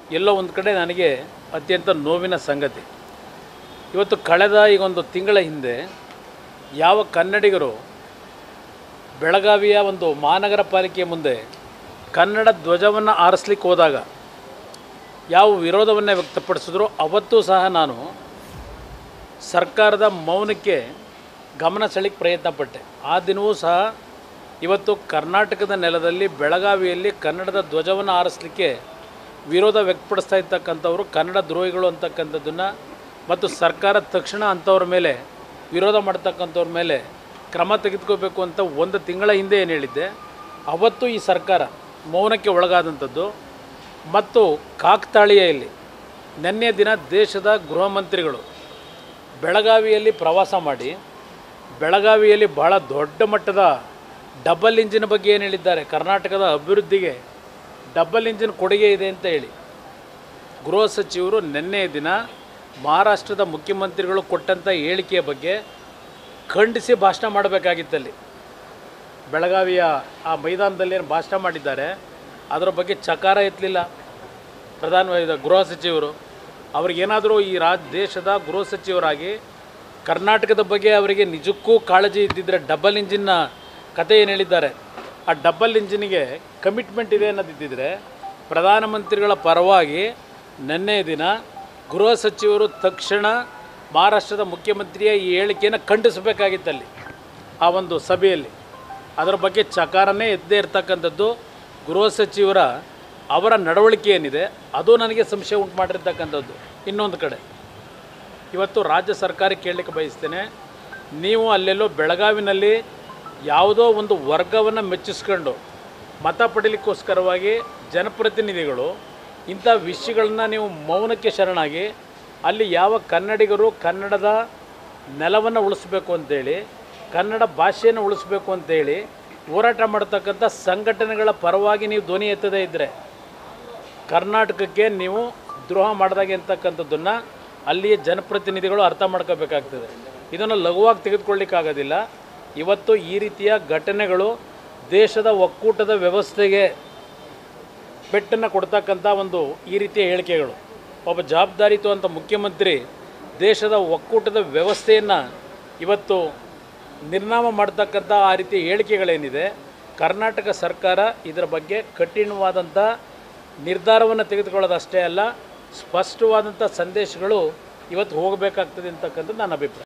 ಎಲ್ಲೋ ಒಂದು ಕಡೆ ನನಗೆ ಅತ್ಯಂತ ನೋವಿನ ಸಂಗತಿ ಇವತ್ತು ಕಳೆದ ಈಗ ಒಂದು ತಿಂಗಳ ಹಿಂದೆ ಯಾವ ಕನ್ನಡಿಗರು ಬೆಳಗಾವಿಯ ಒಂದು ಮಹಾನಗರ ಪಾಲಿಕೆಯ ಮುಂದೆ ಕನ್ನಡ ಧ್ವಜವನ್ನು ಆರಿಸ್ಲಿಕ್ಕೆ ಹೋದಾಗ ಯಾವ ವಿರೋಧವನ್ನು ವ್ಯಕ್ತಪಡಿಸಿದ್ರು ಅವತ್ತೂ ಸಹ ನಾನು ಸರ್ಕಾರದ ಮೌನಕ್ಕೆ ಗಮನ ಸೆಳಿಕ್ಕೆ ಪ್ರಯತ್ನ ಪಟ್ಟೆ ಆ ದಿನವೂ ಸಹ ಇವತ್ತು ಕರ್ನಾಟಕದ ನೆಲದಲ್ಲಿ ಬೆಳಗಾವಿಯಲ್ಲಿ ಕನ್ನಡದ ಧ್ವಜವನ್ನು ಆರಿಸಲಿಕ್ಕೆ ವಿರೋಧ ವ್ಯಕ್ತಪಡಿಸ್ತಾ ಇರ್ತಕ್ಕಂಥವ್ರು ಕನ್ನಡ ದ್ರೋಹಿಗಳು ಅಂತಕ್ಕಂಥದ್ದನ್ನು ಮತ್ತು ಸರ್ಕಾರ ತಕ್ಷಣ ಅಂಥವ್ರ ಮೇಲೆ ವಿರೋಧ ಮಾಡ್ತಕ್ಕಂಥವ್ರ ಮೇಲೆ ಕ್ರಮ ತೆಗೆದುಕೋಬೇಕು ಅಂತ ಒಂದು ತಿಂಗಳ ಹಿಂದೆ ಏನು ಹೇಳಿದ್ದೆ ಅವತ್ತು ಈ ಸರ್ಕಾರ ಮೌನಕ್ಕೆ ಒಳಗಾದಂಥದ್ದು ಮತ್ತು ಕಾಕ್ತಾಳೀಯಲ್ಲಿ ನಿನ್ನೆ ದಿನ ದೇಶದ ಗೃಹ ಮಂತ್ರಿಗಳು ಬೆಳಗಾವಿಯಲ್ಲಿ ಪ್ರವಾಸ ಮಾಡಿ ಬೆಳಗಾವಿಯಲ್ಲಿ ಬಹಳ ದೊಡ್ಡ ಮಟ್ಟದ ಡಬಲ್ ಇಂಜಿನ್ ಬಗ್ಗೆ ಏನು ಹೇಳಿದ್ದಾರೆ ಕರ್ನಾಟಕದ ಅಭಿವೃದ್ಧಿಗೆ ಡಬಲ್ ಇಂಜಿನ್ ಕೊಡುಗೆ ಇದೆ ಅಂತ ಹೇಳಿ ಗೃಹ ಸಚಿವರು ನಿನ್ನೆ ದಿನ ಮಹಾರಾಷ್ಟ್ರದ ಮುಖ್ಯಮಂತ್ರಿಗಳು ಕೊಟ್ಟಂಥ ಹೇಳಿಕೆಯ ಬಗ್ಗೆ ಖಂಡಿಸಿ ಭಾಷಣ ಮಾಡಬೇಕಾಗಿತ್ತಲ್ಲಿ ಬೆಳಗಾವಿಯ ಆ ಮೈದಾನದಲ್ಲಿ ಏನು ಭಾಷಣ ಮಾಡಿದ್ದಾರೆ ಅದರ ಬಗ್ಗೆ ಚಕಾರ ಎತ್ತಲಿಲ್ಲ ಪ್ರಧಾನ ಇದು ಗೃಹ ಸಚಿವರು ಅವ್ರಿಗೇನಾದರೂ ಈ ರಾಜ್ ದೇಶದ ಗೃಹ ಸಚಿವರಾಗಿ ಕರ್ನಾಟಕದ ಬಗ್ಗೆ ಅವರಿಗೆ ನಿಜಕ್ಕೂ ಕಾಳಜಿ ಇದ್ದಿದ್ದರೆ ಡಬಲ್ ಇಂಜಿನ್ನ ಕತೆ ಏನು ಹೇಳಿದ್ದಾರೆ ಆ ಡಬಲ್ ಇಂಜಿನಿಗೆ ಕಮಿಟ್ಮೆಂಟ್ ಇದೆ ಅನ್ನೋದಿದ್ದಿದ್ರೆ ಪ್ರಧಾನಮಂತ್ರಿಗಳ ಪರವಾಗಿ ನಿನ್ನೆ ದಿನ ಗೃಹ ಸಚಿವರು ತಕ್ಷಣ ಮಹಾರಾಷ್ಟ್ರದ ಮುಖ್ಯಮಂತ್ರಿಯ ಈ ಹೇಳಿಕೆಯನ್ನು ಖಂಡಿಸಬೇಕಾಗಿತ್ತಲ್ಲಿ ಆ ಒಂದು ಸಭೆಯಲ್ಲಿ ಅದರ ಬಗ್ಗೆ ಚಕಾರನೇ ಎದ್ದೇ ಇರ್ತಕ್ಕಂಥದ್ದು ಗೃಹ ಸಚಿವರ ಅವರ ನಡವಳಿಕೆ ಏನಿದೆ ಅದು ನನಗೆ ಸಂಶಯ ಉಂಟು ಮಾಡಿರ್ತಕ್ಕಂಥದ್ದು ಇನ್ನೊಂದು ಕಡೆ ಇವತ್ತು ರಾಜ್ಯ ಸರ್ಕಾರ ಕೇಳಲಿಕ್ಕೆ ಬಯಸ್ತೇನೆ ನೀವು ಅಲ್ಲೆಲ್ಲೋ ಬೆಳಗಾವಿನಲ್ಲಿ ಯಾವುದೋ ಒಂದು ವರ್ಗವನ್ನು ಮೆಚ್ಚಿಸ್ಕೊಂಡು ಮತ ಪಡೀಲಿಕ್ಕೋಸ್ಕರವಾಗಿ ಜನಪ್ರತಿನಿಧಿಗಳು ಇಂಥ ವಿಷಯಗಳನ್ನ ನೀವು ಮೌನಕ್ಕೆ ಶರಣಾಗಿ ಅಲ್ಲಿ ಯಾವ ಕನ್ನಡಿಗರು ಕನ್ನಡದ ನೆಲವನ್ನು ಉಳಿಸ್ಬೇಕು ಅಂತೇಳಿ ಕನ್ನಡ ಭಾಷೆಯನ್ನು ಉಳಿಸ್ಬೇಕು ಅಂತೇಳಿ ಹೋರಾಟ ಮಾಡ್ತಕ್ಕಂಥ ಸಂಘಟನೆಗಳ ಪರವಾಗಿ ನೀವು ಧ್ವನಿ ಎತ್ತದೇ ಇದ್ದರೆ ಕರ್ನಾಟಕಕ್ಕೆ ನೀವು ದ್ರೋಹ ಮಾಡಿದಾಗೆ ಅಂತಕ್ಕಂಥದ್ದನ್ನು ಅಲ್ಲಿಯ ಜನಪ್ರತಿನಿಧಿಗಳು ಅರ್ಥ ಮಾಡ್ಕೋಬೇಕಾಗ್ತದೆ ಇದನ್ನು ಲಘುವಾಗಿ ತೆಗೆದುಕೊಳ್ಳಿಕ್ಕಾಗೋದಿಲ್ಲ ಇವತ್ತು ಈ ರೀತಿಯ ಘಟನೆಗಳು ದೇಶದ ಒಕ್ಕೂಟದ ವ್ಯವಸ್ಥೆಗೆ ಪೆಟ್ಟನ್ನು ಕೊಡ್ತಕ್ಕಂಥ ಒಂದು ಈ ರೀತಿಯ ಹೇಳಿಕೆಗಳು ಒಬ್ಬ ಜವಾಬ್ದಾರಿಯುತ ಮುಖ್ಯಮಂತ್ರಿ ದೇಶದ ಒಕ್ಕೂಟದ ವ್ಯವಸ್ಥೆಯನ್ನು ಇವತ್ತು ನಿರ್ನಾಮ ಮಾಡ್ತಕ್ಕಂಥ ಆ ರೀತಿಯ ಹೇಳಿಕೆಗಳೇನಿದೆ ಕರ್ನಾಟಕ ಸರ್ಕಾರ ಇದರ ಬಗ್ಗೆ ಕಠಿಣವಾದಂಥ ನಿರ್ಧಾರವನ್ನು ತೆಗೆದುಕೊಳ್ಳೋದಷ್ಟೇ ಅಲ್ಲ ಸ್ಪಷ್ಟವಾದಂಥ ಸಂದೇಶಗಳು ಇವತ್ತು ಹೋಗಬೇಕಾಗ್ತದೆ ಅಂತಕ್ಕಂಥದ್ದು ನನ್ನ ಅಭಿಪ್ರಾಯ